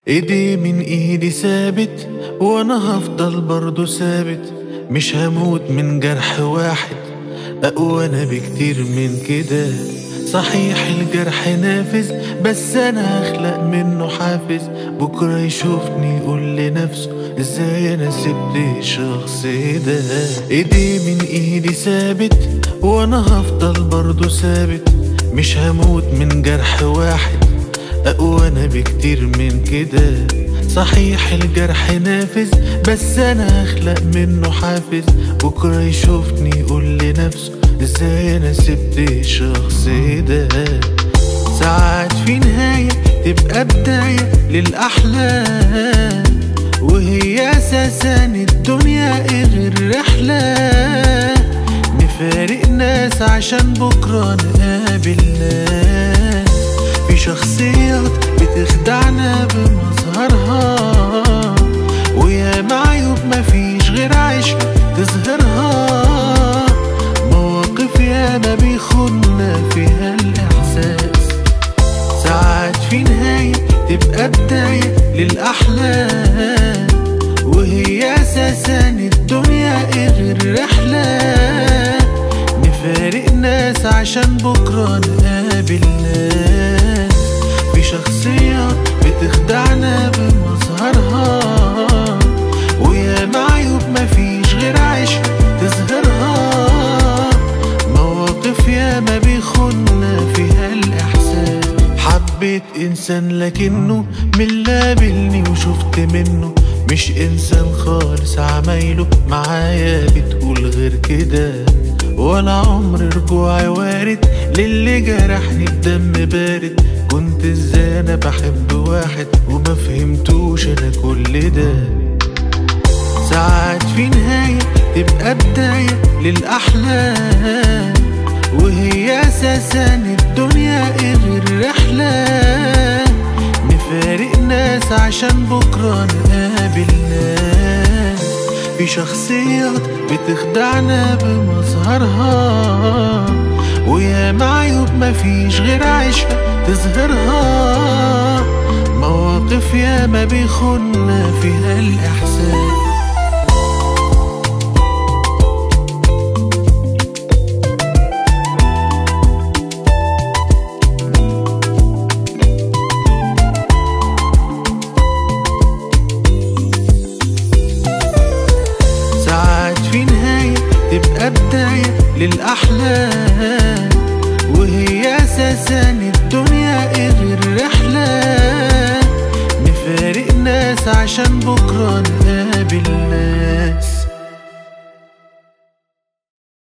ايدي من ايدي ثابت وانا هفضل برضو ثابت مش هموت من جرح واحد اقوى انا بكتير من كده صحيح الجرح نافذ بس انا هخلق منه حافز بكره يشوفني يقول لنفسه ازاي انا سبت الشخص ده ايدي من ايدي ثابت وانا هفضل برضو ثابت مش هموت من جرح واحد اقوى انا بكتير من كده صحيح الجرح نافذ بس انا هخلق منه حافز بكره يشوفني يقول لنفسه ازاي انا سبت الشخص ده ساعات في نهاية تبقى بداية للأحلام وهي أساسا الدنيا غير رحلة نفارق ناس عشان بكرة نقابل ناس في شخصيات بتخدعنا بمظهرها ويا معيوب مفيش غير عشرة تظهرها مواقف ياما بيخدنا فيها الإحساس ساعات في نهاية تبقى بداية للأحلام وهي أساسا الدنيا غير رحلة نفارق ناس عشان بكرة نقابل ناس في شخصيات بتخدعنا بمظهرها ويا معيوب مفيش غير عشرة تظهرها مواقف ياما بيخدنا فيها الإحساس حبيت إنسان لكنه من قابلني وشفت منه مش إنسان خالص عمايله معايا بتقول غير كده ولا عمر رجوعي وارد للي جرحني بدم بارد كنت ازاي انا بحب واحد وما فهمتوش انا كل ده ساعات في نهاية تبقى بداية للأحلام وهي أساسا الدنيا غير رحلة نفارق ناس عشان بكرة نقابل ناس في شخصيات بتخدعنا بمظهرها ويا معيوب مفيش غير عشرة تظهرها مواقف ياما بيخنا فيها الإحساس ساعات في نهاية تبقى بداية للأحلام وهي أساسا الدنيا غير رحلة نفارق ناس عشان بكرة نقابل ناس